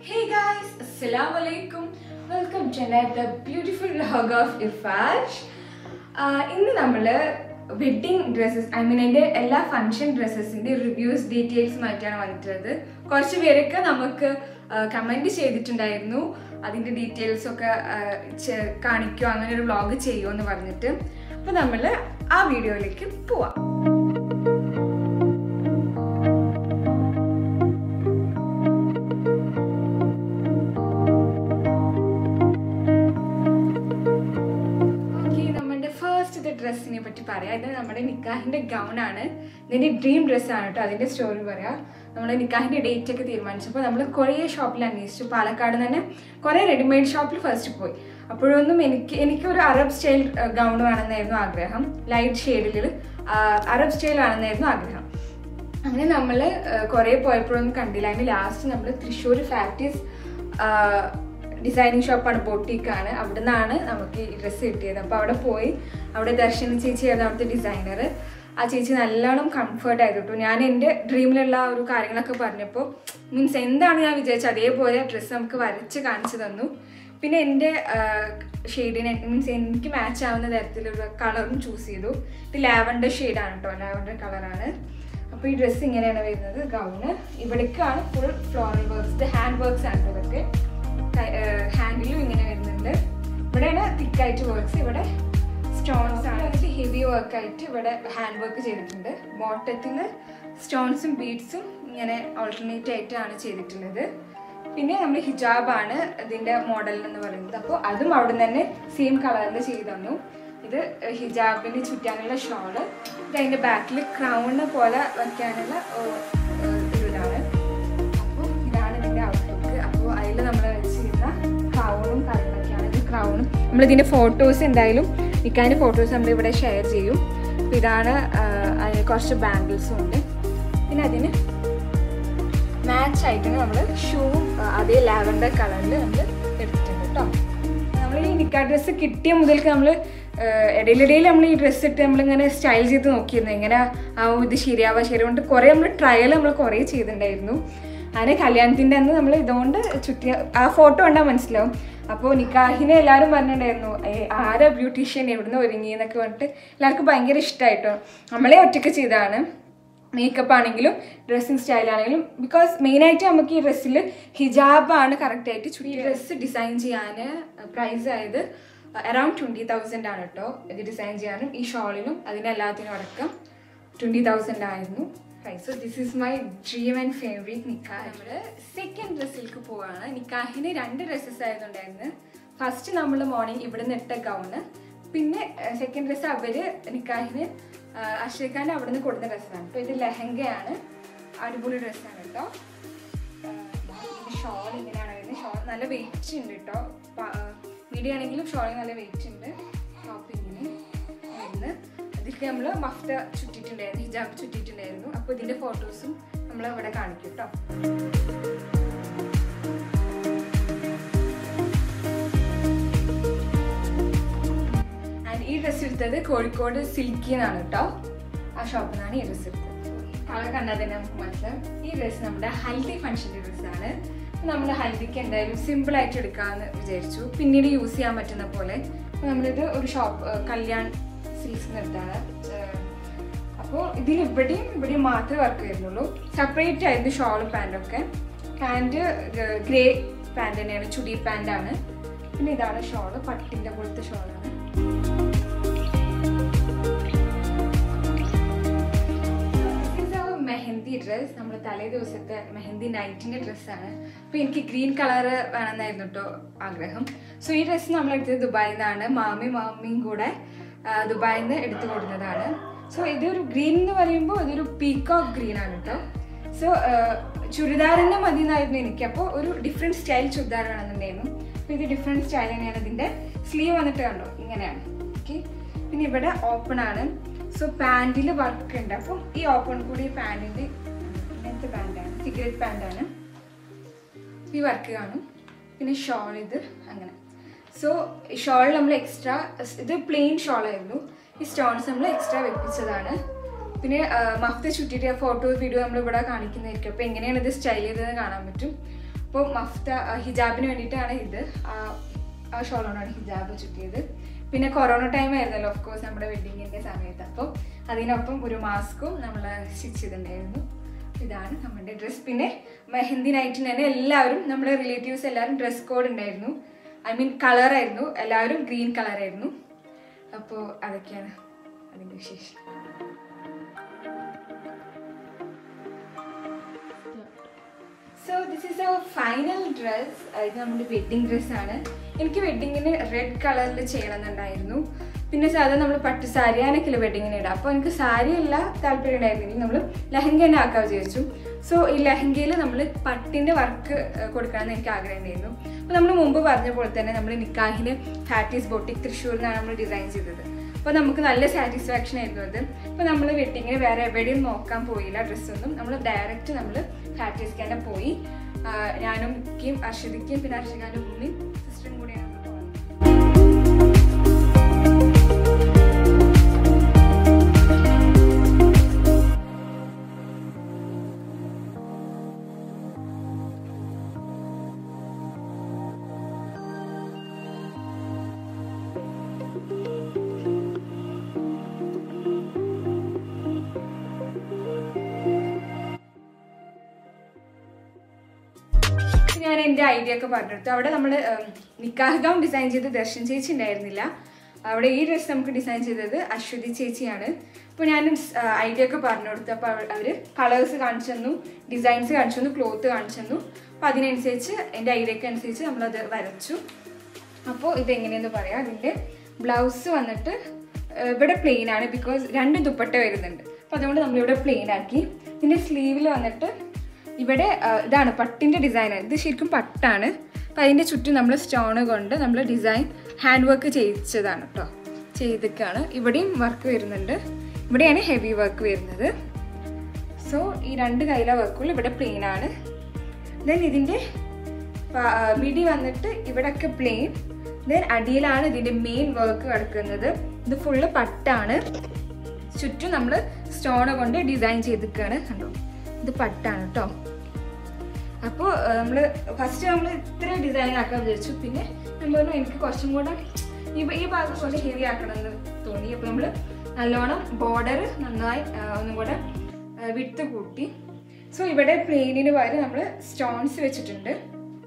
Hey guys, Assalamu alaikum. Welcome to another beautiful vlog of Irfash. ആഹ് ഇന്ന് നമ്മൾ wedding dresses I mean എൻ്റെ എല്ലാ function ഡ്രസ്സസിൻ്റെ reviews ഡീറ്റെയിൽസുമായിട്ടാണ് വന്നിട്ടുള്ളത് കുറച്ച് പേരൊക്കെ നമുക്ക് കമൻറ്റ് ചെയ്തിട്ടുണ്ടായിരുന്നു അതിൻ്റെ ഡീറ്റെയിൽസ് ഒക്കെ ആഹ് ചെ- കാണിക്കുമോ അങ്ങനെ ഒരു വ്ളോഗ് ചെയ്യുമോ എന്ന് പറഞ്ഞിട്ട് അപ്പോൾ നമ്മൾ ആ വീഡിയോയിലേക്ക് പോവാം ഓക്കെ നമ്മുടെ ഫസ്റ്റ് ഡ്രസ്സിനെ പറ്റി പറയാം ഇത് നമ്മുടെ നിക്കാഹിന്റെ ഗൗൺ ആണ് ഇതിന്റെ ഡ്രീം ഡ്രസ്സാണ് കേട്ടോ അതിന്റെ സ്റ്റോറി പറയാം നമ്മുടെ നിക്കാഹിന്റെ ഡേറ്റ് ഒക്കെ തീരുമാനിച്ചപ്പോൾ നമ്മൾ കുറേ ഷോപ്പിൽ അന്വേഷിച്ചു പാലക്കാട് തന്നെ കുറേ റെഡിമെയ്ഡ് ഷോപ്പിൽ ഫസ്റ്റ് പോയി അപ്പോഴൊന്നും എനിക്ക് എനിക്കൊരു അറബ് സ്റ്റൈൽ ഗൗൺ വേണമെന്നായിരുന്നു ആഗ്രഹം ലൈറ്റ് ഷെയ്ഡിൽ അറബ് സ്റ്റൈൽ ആണെന്നായിരുന്നു ആഗ്രഹം അങ്ങനെ നമ്മൾ കുറേ പോയപ്പോഴൊന്നും കണ്ടില്ല അതിന് ലാസ്റ്റ് നമ്മൾ തൃശ്ശൂർ ഫാക്ടീസ് ഡിസൈനിങ് ഷോപ്പാണ് ബൊട്ടീക്കാണ് അവിടെ നിന്നാണ് നമുക്ക് ഈ ഡ്രസ്സ് കിട്ടിയത് അപ്പോൾ അവിടെ പോയി അവിടെ ദർശന ചേച്ചി ആയിരുന്നു അവിടുത്തെ ഡിസൈനർ ആ ചേച്ചി നല്ലോണം കംഫർട്ട് ആയിരുന്നു കേട്ടോ ഞാൻ എൻ്റെ ഡ്രീമിലുള്ള ആ ഒരു കാര്യങ്ങളൊക്കെ പറഞ്ഞപ്പോൾ മീൻസ് എന്താണ് ഞാൻ വിചാരിച്ചത് അതേപോലെ ഡ്രസ്സ് നമുക്ക് വരച്ച് കാണിച്ചു തന്നു പിന്നെ എൻ്റെ ഷെയ്ഡിന് മീൻസ് എനിക്ക് മാച്ച് ആവുന്ന തരത്തിലുള്ള കളറും ചൂസ് ചെയ്തു ഇത് ലാവൻഡർ ഷെയ്ഡാണ് കേട്ടോ ലാവൻഡർ കളറാണ് അപ്പോൾ ഈ ഡ്രസ്സ് ഇങ്ങനെയാണ് വരുന്നത് ഗൗണ് ഇവിടേക്കാണ് ഫുൾ ഫ്ലോറൽ വർക്ക്സ് ഇത് ഹാൻഡ് വർക്ക്സ് ആണ് ഇതൊക്കെ ഹാൻഡിലും ഇങ്ങനെ വരുന്നുണ്ട് ഇവിടെയാണ് തിക്കായിട്ട് വർക്ക്സ് ഇവിടെ സ്റ്റോൺസ് ആണ് എന്നിട്ട് ഹെവി വർക്കായിട്ട് ഇവിടെ ഹാൻഡ് വർക്ക് ചെയ്തിട്ടുണ്ട് ബോട്ടത്തിൽ സ്റ്റോൺസും ബീഡ്സും ഇങ്ങനെ ഓൾട്ടർനേറ്റ് ആയിട്ടാണ് ചെയ്തിട്ടുള്ളത് പിന്നെ നമ്മൾ ഹിജാബാണ് ഇതിൻ്റെ മോഡൽ എന്ന് പറയുന്നത് അപ്പോൾ അതും അവിടെ നിന്ന് തന്നെ സെയിം കളറിൽ ചെയ്തു തന്നു ഇത് ഹിജാബിന് ചുറ്റാനുള്ള ഷോള് ഇത് അതിൻ്റെ ബാക്കിൽ ക്രൗണ് പോലെ വയ്ക്കാനുള്ള ഏഹ്, ഏഹ്, ഒരു ഇതാണ് അപ്പോൾ ഇതാണ് ഇതിൻ്റെ ഔട്ട്ലുക്ക് അപ്പോൾ അതിൽ നമ്മൾ വെച്ചിരുന്ന ക്രൗണും കാര്യങ്ങളൊക്കെയാണ് ഇത് ക്രൗണും നമ്മളിതിൻ്റെ ഫോട്ടോസ് എന്തായാലും ഇക്കാൻ്റെ ഫോട്ടോസ് നമ്മൾ ഇവിടെ ഷെയർ ചെയ്യും അപ്പോൾ ഇതാണ് ആഹ്, അതിന് കുറച്ച് ബാംഗിൾസും ഉണ്ട് പിന്നെ അതിന് മാച്ച് ആയിട്ട് നമ്മൾ ഷൂവും അതേ ലാവൻഡർ കളറിൽ നമ്മൾ എടുത്തിട്ടുണ്ട് കേട്ടോ നമ്മൾ ഈ നിക്കാ ഡ്രസ്സ് കിട്ടിയ മുതൽക്ക് നമ്മൾ ഇടയിലിടയിൽ നമ്മൾ ഈ ഡ്രസ്സ് ഇട്ട് നമ്മളിങ്ങനെ സ്റ്റൈൽ ചെയ്ത് നോക്കിയിരുന്നു എങ്ങനെ ആവും ഇത് ശരിയാവാ ശരിയാവുണ്ട് കുറേ നമ്മൾ ട്രയൽ നമ്മൾ കുറേ ചെയ്തിട്ടുണ്ടായിരുന്നു അങ്ങനെ കല്യാണത്തിൻ്റെ അന്ന് നമ്മൾ ഇതുകൊണ്ട് ചുറ്റിയ ആ ഫോട്ടോ കണ്ടാൽ മനസ്സിലാവും അപ്പോൾ നിക്കാഹിനെ എല്ലാവരും പറഞ്ഞിട്ടുണ്ടായിരുന്നു "ഏ, ആരാ ബ്യൂട്ടീഷ്യൻ എവിടുന്ന് ഒരുങ്ങി എന്നൊക്കെ പറഞ്ഞിട്ട് എല്ലാവർക്കും ഭയങ്കര ഇഷ്ടമായിട്ടോ നമ്മളെ ഒറ്റയ്ക്ക് ചെയ്തതാണ് മേക്കപ്പ് ആണെങ്കിലും ഡ്രസ്സിങ് സ്റ്റൈൽ ആണെങ്കിലും ബിക്കോസ് മെയിനായിട്ട് നമുക്ക് ഈ ഡ്രസ്സിൽ ഹിജാബാണ് കറക്റ്റായിട്ട് ചുറ്റി ഡ്രസ്സ് ഡിസൈൻ ചെയ്യാൻ പ്രൈസ് ആയത് അറൌണ്ട് ട്വൻറ്റി തൗസൻഡ് ആണ് കേട്ടോ ഇത് ഡിസൈൻ ചെയ്യാനും ഈ ഷോളിനും അതിനെല്ലാത്തിനും അടക്കം ട്വൻറ്റി തൗസൻഡ് ആയിരുന്നു price so this is my dream and favourite നിക്കാഹ് നമ്മൾ സെക്കൻഡ് ഡ്രസ്സിലേക്ക് പോവാണ് നിക്കാഹിന് രണ്ട് ഡ്രസ്സസ് ആയതുകൊണ്ടായിരുന്നു ഫസ്റ്റ് നമ്മൾ മോർണിംഗ് ഇവിടെ നിന്ന് ഇട്ട ഗൗണ് പിന്നെ സെക്കൻഡ് ഡ്രസ്സ് അവര് നിക്കാഹിന് അഷേഖാൻ അവിടെ നിന്ന് കൊടുത്ത ഡ്രസ്സാണ് അപ്പോൾ ഇത് ലെഹങ്കയാണ് അടിപൊളി ഡ്രസ്സാണ് കേട്ടോ ഷോൾ ഇങ്ങനെയാണ് വരുന്നത് ഷോൾ നല്ല വെയിറ്റ് ഉണ്ട് കേട്ടോ മീഡിയ ആണെങ്കിലും ഷോളിന് നല്ല വെയിറ്റ് ഉണ്ട് ടോപ്പ് ഇങ്ങനെ വരുന്നത് ഇതിലേക്ക് നമ്മൾ മഫ്ത ചുറ്റിയിട്ടുണ്ടായിരുന്നു ഹിജാബ് ചുറ്റിയിട്ടുണ്ടായിരുന്നു അപ്പോൾ ഇതിൻ്റെ ഫോട്ടോസും നമ്മൾ ഇവിടെ കാണിക്കും കേട്ടോ ആൻഡ് ഈ ഡ്രസ്സ് എടുത്തത് കോഴിക്കോട് സിൽക്കിന്നാണ് കേട്ടോ ആ ഷോപ്പിൽ നിന്നാണ് ഈ ഡ്രസ്സ് എടുത്തത് കളർ കണ്ടാൽ തന്നെ നമുക്ക് മനസ്സിലാവും ഈ ഡ്രസ്സ് നമ്മുടെ ഹൽദി ഫംഗ്ഷൻ്റെ ഡ്രസ്സാണ് നമ്മൾ ഹൽദിക്ക് എന്തായാലും സിമ്പിൾ ആയിട്ട് എടുക്കാമെന്ന് വിചാരിച്ചു പിന്നീട് യൂസ് ചെയ്യാൻ പറ്റുന്ന പോലെ അപ്പോൾ നമ്മളിത് ഒരു ഷോപ്പ് കല്യാൺ സിൽക്സ് എടുത്താണ് അപ്പോൾ ഇതിൽ ഇവിടെയും ഇവിടെയും മാത്രമേ വർക്ക് വരുന്നുള്ളൂ സെപ്പറേറ്റ് ആയിരുന്നു ഷോളും പാൻറ്റൊക്കെ പാൻറ്റ് ഗ്രേ പാൻറ് തന്നെയാണ് ചുടി പാൻറ്റാണ് പിന്നെ ഇതാണ് ഷോള് പട്ടിൻ്റെ പോലത്തെ ഷോളാണ് മെഹന്തി ഡ്രസ് നമ്മൾ തലേ ദിവസത്തെ മെഹന്തി നൈറ്റിൻ്റെ ഡ്രസ്സാണ് അപ്പോൾ എനിക്ക് ഗ്രീൻ കളർ വേണമെന്നായിരുന്നു കേട്ടോ ആഗ്രഹം സോ ഈ ഡ്രസ്സ് നമ്മൾ എടുത്തത് ദുബായിൽ നിന്നാണ് മാമി മാമിയും കൂടെ ആ, ദുബായിൽ നിന്ന് എടുത്തു കൊടുത്തതാണ് സോ ഇതൊരു ഗ്രീൻ എന്ന് പറയുമ്പോൾ ഇതൊരു പീക്കോക്ക് ഗ്രീൻ ആണ് കേട്ടോ സോ ചുരിദാറിൻ്റെ മതി എന്നായിരുന്നു എനിക്ക് അപ്പോൾ ഒരു ഡിഫറെൻറ്റ് സ്റ്റൈൽ ചുരിദാർ വേണമെന്നുണ്ടായിരുന്നു അപ്പോൾ ഇത് ഡിഫറെൻറ്റ് സ്റ്റൈൽ തന്നെയാണ് ഇതിൻ്റെ സ്ലീവ് വന്നിട്ട് കണ്ടോ ഇങ്ങനെയാണ് ഓക്കെ പിന്നെ ഇവിടെ ഓപ്പൺ ആണ് സോ പാൻറ്റിൽ വർക്ക് ഉണ്ട് അപ്പം ഈ ഓപ്പൺ കൂടി പാൻറ്റിൻ്റെ ഇങ്ങനത്തെ പാൻറ്റാണ് സിഗരറ്റ് പാൻറ്റാണ് ഈ വർക്ക് കാണും പിന്നെ ഷോൾ ഇത് അങ്ങനെ സോ ഷോൾ നമ്മൾ എക്സ്ട്രാ ഇത് പ്ലെയിൻ ഷോളായിരുന്നു ഈ സ്റ്റോൺസ് നമ്മൾ എക്സ്ട്രാ വെപ്പിച്ചതാണ് പിന്നെ മഫ്ത ചുറ്റിയിട്ട് ഫോട്ടോ വീഡിയോ നമ്മൾ ഇവിടെ കാണിക്കുന്നതായിരിക്കും അപ്പോൾ എങ്ങനെയാണ് ഇത് സ്റ്റൈൽ ചെയ്തതെന്ന് കാണാൻ പറ്റും അപ്പോൾ മഫ്ത ആ, ഹിജാബിന് വേണ്ടിയിട്ടാണ് ഇത് ആ, ആ ഷോളോണാണ് ഹിജാബ് ചുറ്റിയത് പിന്നെ കൊറോണ ടൈം ആയിരുന്നല്ലോ ഓഫ് കോഴ്സ് നമ്മുടെ വെഡിങ്ങിൻ്റെ സമയത്ത് അപ്പോൾ അതിനൊപ്പം ഒരു മാസ്കും നമ്മൾ സ്റ്റിച്ച് ചെയ്തിട്ടുണ്ടായിരുന്നു ഇതാണ് നമ്മുടെ ഡ്രസ്സ് പിന്നെ മെഹന്തി നൈറ്റിന് തന്നെ എല്ലാവരും നമ്മുടെ റിലേറ്റീവ്സ് എല്ലാവരും ഡ്രസ് കോഡ് ഉണ്ടായിരുന്നു ഐ മീൻ കളറായിരുന്നു എല്ലാവരും ഗ്രീൻ കളറായിരുന്നു അപ്പോൾ അതൊക്കെയാണ് അതിൻ്റെ വിശേഷം so this is a final dress ഇത് നമ്മുടെ വെഡ്ഡിങ് ഡ്രസ്സാണ് എനിക്ക് വെഡ്ഡിങ്ങിന് റെഡ് കളറിൽ ചെയ്യണമെന്നുണ്ടായിരുന്നു പിന്നെ സാധാരണ നമ്മൾ പട്ട് സാരി അങ്ങനെയൊക്കെയല്ലേ വെഡ്ഡിങ്ങിന് ഇടാം അപ്പോൾ എനിക്ക് സാരി അല്ല താല്പര്യം ഉണ്ടായിരുന്നെങ്കിൽ നമ്മൾ ലെഹങ്ക തന്നെ ആക്കാൻ വിചാരിച്ചു സോ ഈ ലെഹങ്കയിൽ നമ്മൾ പട്ടിൻ്റെ വർക്ക് കൊടുക്കണമെന്ന് എനിക്ക് ആഗ്രഹം ഉണ്ടായിരുന്നു അപ്പോൾ നമ്മൾ മുമ്പ് പറഞ്ഞ പോലെ തന്നെ നമ്മൾ നിക്കാഹിന് ഫാറ്റീസ് ബൊട്ടിക് തൃശ്ശൂരിനാണ് നമ്മൾ ഡിസൈൻ ചെയ്തത് അപ്പോൾ നമുക്ക് നല്ല സാറ്റിസ്ഫാക്ഷൻ ആയിരുന്നു അത് അപ്പോൾ നമ്മൾ വെഡിങ്ങിന് വേറെ എവിടെയും നോക്കാൻ പോയില്ല ഡ്രസ്സൊന്നും നമ്മൾ ഡയറക്റ്റ് നമ്മൾ ഫാറ്റീസ് തന്നെ പോയി ആ, ഞാനും ഇക്കയും അർഷിതയ്ക്കും പിന്നെ അർഷികാൻ്റെ ഉമ്മയും സിസ്റ്ററും കൂടെയാണ് നമ്മൾ പോയത് ഞാൻ എൻ്റെ ഐഡിയ ഒക്കെ പറഞ്ഞെടുത്തു അവിടെ നമ്മൾ നിക്കാഹ് ഗൗൺ ഡിസൈൻ ചെയ്ത് ദർശൻ ചേച്ചി ഉണ്ടായിരുന്നില്ല അവിടെ ഈ ഡ്രസ്സ് നമുക്ക് ഡിസൈൻ ചെയ്തത് അശ്വതി ചേച്ചിയാണ് അപ്പോൾ ഞാൻ ഐഡിയ ഒക്കെ പറഞ്ഞു കൊടുത്തു അപ്പോൾ അവർ കളേഴ്സ് കാണിച്ചു തന്നു ഡിസൈൻസ് കാണിച്ചു തന്നു ക്ലോത്ത് കാണിച്ചു തന്നു അപ്പോൾ അതിനനുസരിച്ച് എൻ്റെ ഐഡിയക്ക് അനുസരിച്ച് നമ്മളത് വരച്ചു അപ്പോൾ ഇതെങ്ങനെയെന്ന് പറയാം അതിൻ്റെ ബ്ലൗസ് വന്നിട്ട് ഏഹ്, ഇവിടെ പ്ലെയിൻ ആണ് ബിക്കോസ് രണ്ട് ദുപ്പട്ട വരുന്നുണ്ട് അപ്പോൾ അതുകൊണ്ട് നമ്മളിവിടെ പ്ലെയിൻ ആക്കി ഇതിൻ്റെ സ്ലീവിൽ വന്നിട്ട് ഇവിടെ ആ, ഇതാണ് പട്ടിൻ്റെ ഡിസൈൻ ഇത് ശരിക്കും പട്ടാണ് അപ്പം അതിൻ്റെ ചുറ്റും നമ്മൾ സ്റ്റോണ് കൊണ്ട് നമ്മൾ ഡിസൈൻ ഹാൻഡ് വർക്ക് ചെയ്യിച്ചതാണ് കേട്ടോ ചെയ്തിക്കാണ് ഇവിടെയും വർക്ക് വരുന്നുണ്ട് ഇവിടെയാണ് ഹെവി വർക്ക് വരുന്നത് സോ ഈ രണ്ട് കയ്യിലെ വർക്കുകൾ ഇവിടെ പ്ലെയിൻ ആണ് ദെൻ ഇതിൻ്റെ മിഡി വന്നിട്ട് ഇവിടെയൊക്കെ പ്ലെയിൻ ദെൻ അടിയിലാണ് ഇതിൻ്റെ മെയിൻ വർക്ക് കിടക്കുന്നത് ഇത് ഫുള്ള് പട്ടാണ് ചുറ്റും നമ്മൾ സ്റ്റോണ് കൊണ്ട് ഡിസൈൻ ചെയ്തിരിക്കുകയാണ് കണ്ടോ ഇത് പട്ടാണ് കേട്ടോ അപ്പോൾ നമ്മൾ ഫസ്റ്റ് നമ്മൾ ഇത്ര ഡിസൈൻ ആക്കാൻ വിചാരിച്ചു പിന്നെ ഞാൻ പറഞ്ഞു എനിക്ക് കുറച്ചും കൂടെ ഈ ഈ ഭാഗം കുറച്ച് ഹെവി ആക്കണം എന്ന് തോന്നി അപ്പോൾ നമ്മൾ നല്ലോണം ബോർഡർ നന്നായി ആ, ഒന്നും കൂടെ വിട്ട് കൂട്ടി സോ ഇവിടെ പ്ലെയിനിന് പകരം നമ്മൾ സ്റ്റോൺസ് വെച്ചിട്ടുണ്ട്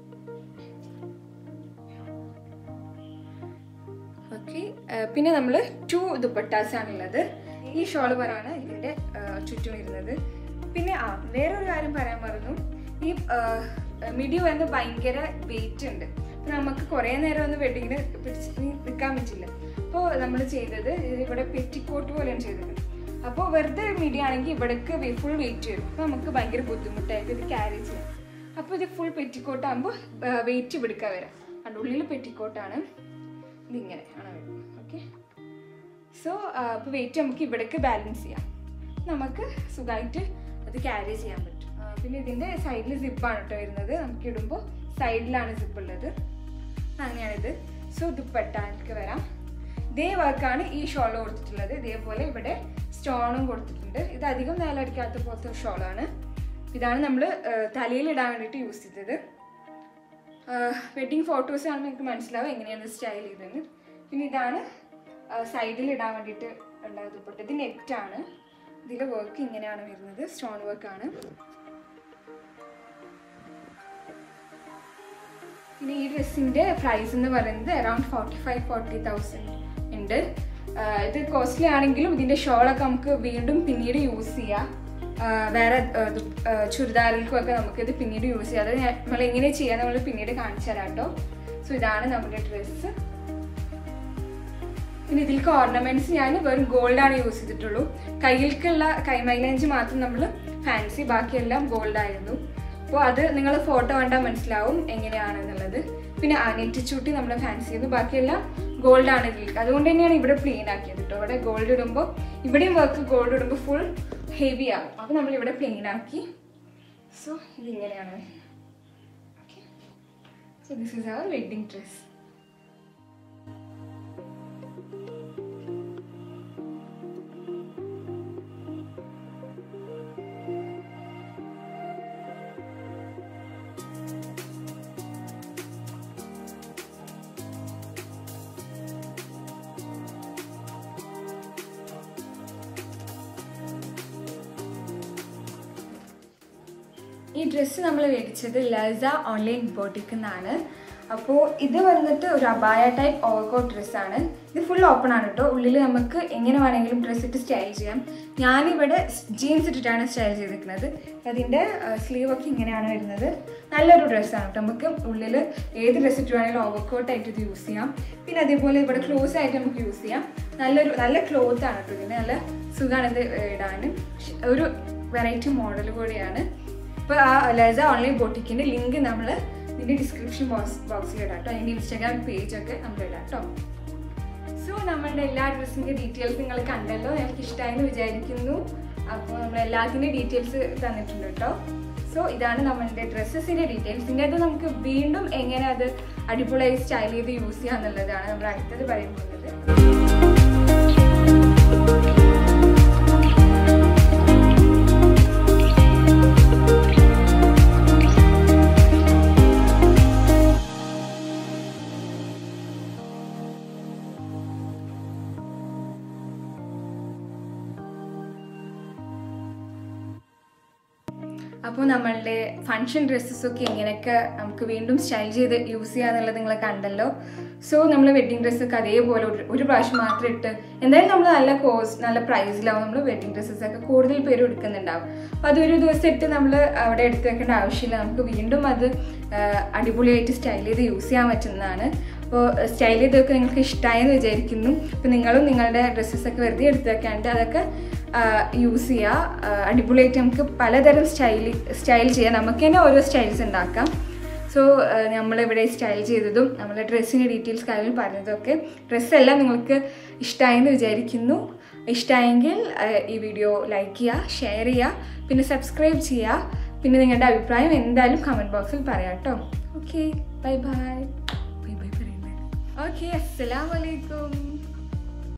ഓക്കെ പിന്നെ നമ്മൾ ടു ദുപ്പട്ടാസ് ആണുള്ളത് ഈ ഷോൾ പറയാണ് ഇതിൻ്റെ ചുറ്റും വരുന്നത് പിന്നെ ആ വേറൊരു കാര്യം പറയാൻ മറന്നു ഈ മിഡി വന്ന് ഭയങ്കര വെയിറ്റ് ഉണ്ട് അപ്പൊ നമുക്ക് കുറേ നേരം ഒന്ന് വെഡിങ്ങിന് പിടിച്ച് നിൽക്കാൻ പറ്റില്ല അപ്പോൾ നമ്മൾ ചെയ്തത് ഇത് ഇവിടെ പെറ്റിക്കോട്ട് പോലെയാണ് ചെയ്തത് അപ്പോൾ വെറുതെ മിഡി ആണെങ്കിൽ ഇവിടേക്ക് ഫുൾ വെയിറ്റ് വരും അപ്പോൾ നമുക്ക് ഭയങ്കര ബുദ്ധിമുട്ടായിട്ട് ഇത് ക്യാരി ചെയ്യാം അപ്പോൾ ഇത് ഫുൾ പെറ്റിക്കോട്ട് ആകുമ്പോൾ വെയിറ്റ് ഇവിടുക്കാൻ വരാം അതിൻ്റെ ഉള്ളിൽ പെറ്റിക്കോട്ടാണ് ഇതിങ്ങനെ ആണ് വരുന്നത് ഓക്കെ സോ അപ്പോൾ വെയിറ്റ് നമുക്ക് ഇവിടേക്ക് ബാലൻസ് ചെയ്യാം നമുക്ക് സുഖമായിട്ട് അത് ക്യാരി ചെയ്യാൻ പറ്റും ആ, പിന്നെ ഇതിൻ്റെ സൈഡിൽ സിപ്പാണ് കേട്ടോ വരുന്നത് നമുക്ക് ഇടുമ്പോൾ സൈഡിലാണ് സിപ്പ് ഉള്ളത് അങ്ങനെയാണിത് സോ ദുപ്പട്ടാനിക്ക് വരാം ഇതേ വർക്കാണ് ഈ ഷോൾ കൊടുത്തിട്ടുള്ളത് ഇതേപോലെ ഇവിടെ സ്റ്റോണും കൊടുത്തിട്ടുണ്ട് ഇത് അധികം നിലടിക്കാത്ത പോലത്തെ ഷോളാണ് ഇതാണ് നമ്മൾ തലയിൽ ഇടാൻ വേണ്ടിയിട്ട് യൂസ് ചെയ്തത് വെഡിങ് ഫോട്ടോസ് കാണുമ്പോൾ എനിക്ക് മനസ്സിലാവും എങ്ങനെയാണ് സ്റ്റൈൽ ചെയ്തതെന്ന് പിന്നെ ഇതാണ് സൈഡിൽ ഇടാൻ വേണ്ടിയിട്ട് ഉള്ള ദുപ്പട്ട ഇത് നെറ്റാണ് ഇതിലെ വർക്ക് ഇങ്ങനെയാണ് വരുന്നത് സ്റ്റോൺ വർക്കാണ് പിന്നെ ഈ ഡ്രസ്സിൻ്റെ പ്രൈസ് എന്ന് പറയുന്നത് around forty five forty thousand ഉണ്ട് ആ, ഇത് കോസ്റ്റ്ലി ആണെങ്കിലും ഇതിൻ്റെ ഷോളൊക്കെ നമുക്ക് വീണ്ടും പിന്നീട് യൂസ് ചെയ്യാം ആ, വേറെ ആ, ഇത്, ആ, ചുരിദാറിൽക്കുമൊക്കെ നമുക്കിത് പിന്നീട് യൂസ് ചെയ്യാം അത് ഞാൻ- നമ്മൾ എങ്ങനെ ചെയ്യാൻ നമ്മൾ പിന്നീട് കാണിച്ചു തരാം കേട്ടോ സോ ഇതാണ് നമ്മുടെ ഡ്രസ്സ് പിന്നെ ഇതിലേക്ക് ഓർണമെന്റ്സ് ഞാൻ വെറും ഗോൾഡാണ് യൂസ് ചെയ്തിട്ടുള്ളൂ കയ്യിലേക്കുള്ള കൈമൈലഞ്ച് മാത്രം നമ്മൾ ഫാൻസി ബാക്കിയെല്ലാം ഗോൾഡ് ആയിരുന്നു അപ്പോൾ അത് നിങ്ങൾ ഫോട്ടോ കണ്ടാൽ മനസ്സിലാവും എങ്ങനെയാണെന്നുള്ളത് പിന്നെ ആ നെറ്റിച്ചൂട്ടി നമ്മൾ ഫാൻസി ചെയ്തു ബാക്കിയെല്ലാം ഗോൾഡ് ആണ് ഇതിലേക്ക് അതുകൊണ്ട് തന്നെയാണ് ഇവിടെ പ്ലെയിൻ ആക്കിയത് കേട്ടോ ഇവിടെ ഗോൾഡ് ഇടുമ്പോൾ ഇവിടെയും വർക്ക് ഗോൾഡ് ഇടുമ്പോൾ ഫുൾ ഹെവി ആകും അപ്പോൾ നമ്മൾ ഇവിടെ പ്ലെയിൻ ആക്കി സോ ഇതിങ്ങനെയാണ് okay so this is our wedding dress ഈ ഡ്രസ്സ് നമ്മൾ മേടിച്ചത് ലസ ഓൺലൈൻ ബോട്ടിക് എന്നാണ് അപ്പോൾ ഇത് വന്നിട്ട് ഒരു അബായ ടൈപ്പ് ഓവർകോട്ട് ഡ്രസ്സാണ് ഇത് ഫുൾ ഓപ്പൺ ആണ് കേട്ടോ ഉള്ളിൽ നമുക്ക് എങ്ങനെ വേണമെങ്കിലും ഡ്രസ്സ് ഇട്ട് സ്റ്റൈൽ ചെയ്യാം ഞാനിവിടെ ജീൻസ് ഇട്ടിട്ടാണ് സ്റ്റൈൽ ചെയ്തിരിക്കുന്നത് അതിൻ്റെ സ്ലീവ് ഒക്കെ ഇങ്ങനെയാണ് വരുന്നത് നല്ലൊരു ഡ്രസ്സാണ് കേട്ടോ നമുക്ക് ഉള്ളിൽ ഏത് ഡ്രസ്സ് ഇട്ട് വേണമെങ്കിലും ഓവർകോട്ട് ആയിട്ട് ഇത് യൂസ് ചെയ്യാം പിന്നെ അതേപോലെ ഇവിടെ ക്ലോസ് ആയിട്ട് നമുക്ക് യൂസ് ചെയ്യാം നല്ലൊരു നല്ല ക്ലോത്ത് ആണ് കേട്ടോ ഇതിന് നല്ല സുഖമാണ് ഇത് ഇടാൻ ഒരു വെറൈറ്റി മോഡൽ കൂടിയാണ് ഇപ്പോൾ ആ ലസ ഓൺലൈൻ ബോട്ടിക്കിൻ്റെ ലിങ്ക് നമ്മൾ ഇതിൻ്റെ ഡിസ്ക്രിപ്ഷൻ ബോക്സ് ബോക്സിൽ ഇടാം കേട്ടോ അതിൻ്റെ ഇൻസ്റ്റാഗ്രാം പേജൊക്കെ നമ്മൾ ഇടാം കേട്ടോ സോ നമ്മളുടെ എല്ലാ ഡ്രസ്സിൻ്റെ ഡീറ്റെയിൽസ് നിങ്ങൾ കണ്ടല്ലോ എനിക്ക് ഇഷ്ടമായെന്ന് വിചാരിക്കുന്നു അപ്പോൾ നമ്മൾ എല്ലാത്തിൻ്റെ ഡീറ്റെയിൽസ് തന്നിട്ടുണ്ട് കേട്ടോ സോ ഇതാണ് നമ്മളുടെ ഡ്രസ്സസിൻ്റെ ഡീറ്റെയിൽസ് ഇതിൻ്റെ അത് നമുക്ക് വീണ്ടും എങ്ങനെ അത് അടിപൊളിയായി സ്റ്റൈൽ ചെയ്ത് യൂസ് ചെയ്യുക എന്നുള്ളതാണ് നമ്മൾ അടുത്തത് പറയാൻ പോകുന്നത് അപ്പോൾ നമ്മളുടെ ഫങ്ഷൻ ഡ്രസ്സസൊക്കെ എങ്ങനെയൊക്കെ നമുക്ക് വീണ്ടും സ്റ്റൈൽ ചെയ്ത് യൂസ് ചെയ്യാന്നുള്ളത് നിങ്ങൾ കണ്ടല്ലോ സോ നമ്മൾ വെഡ്ഡിങ് ഡ്രസ്സൊക്കെ അതേപോലെ ഒരു ഒരു പ്രാവശ്യം മാത്രം ഇട്ട് എന്തായാലും നമ്മൾ നല്ല കോസ്റ്റ് നല്ല പ്രൈസിലാവും നമ്മൾ വെഡ്ഡിങ് ഡ്രസ്സസൊക്കെ കൂടുതൽ പേര് എടുക്കുന്നുണ്ടാവും അപ്പോൾ അതൊരു ദിവസം ഇട്ട് നമ്മൾ അവിടെ എടുത്ത് വെക്കേണ്ട ആവശ്യമില്ല നമുക്ക് വീണ്ടും അത് അടിപൊളിയായിട്ട് സ്റ്റൈൽ ചെയ്ത് യൂസ് ചെയ്യാൻ പറ്റുന്നതാണ് അപ്പോൾ സ്റ്റൈൽ ചെയ്തൊക്കെ നിങ്ങൾക്ക് ഇഷ്ടമായെന്ന് വിചാരിക്കുന്നു അപ്പോൾ നിങ്ങളും നിങ്ങളുടെ ഡ്രസ്സസൊക്കെ വെറുതെ എടുത്ത് വെക്കാണ്ട് അതൊക്കെ യൂസ് ചെയ്യുക അടിപൊളിയായിട്ട് നമുക്ക് പലതരം സ്റ്റൈൽ സ്റ്റൈൽ ചെയ്യാം നമുക്ക് തന്നെ ഓരോ സ്റ്റൈൽസ് ഉണ്ടാക്കാം സോ നമ്മളിവിടെ സ്റ്റൈൽ ചെയ്തതും നമ്മളെ ഡ്രസ്സിൻ്റെ ഡീറ്റെയിൽസ് കാര്യങ്ങൾ പറഞ്ഞതൊക്കെ ഡ്രസ്സെല്ലാം നിങ്ങൾക്ക് ഇഷ്ടമായെന്ന് വിചാരിക്കുന്നു ഇഷ്ടമായെങ്കിൽ ഈ വീഡിയോ ലൈക്ക് ചെയ്യുക ഷെയർ ചെയ്യുക പിന്നെ സബ്സ്ക്രൈബ് ചെയ്യുക പിന്നെ നിങ്ങളുടെ അഭിപ്രായം എന്തായാലും കമൻറ്റ് ബോക്സിൽ പറയാം കേട്ടോ okay bye bye bye bye പറയുന്നത് ഓക്കെ അസ്സലാമലൈക്കും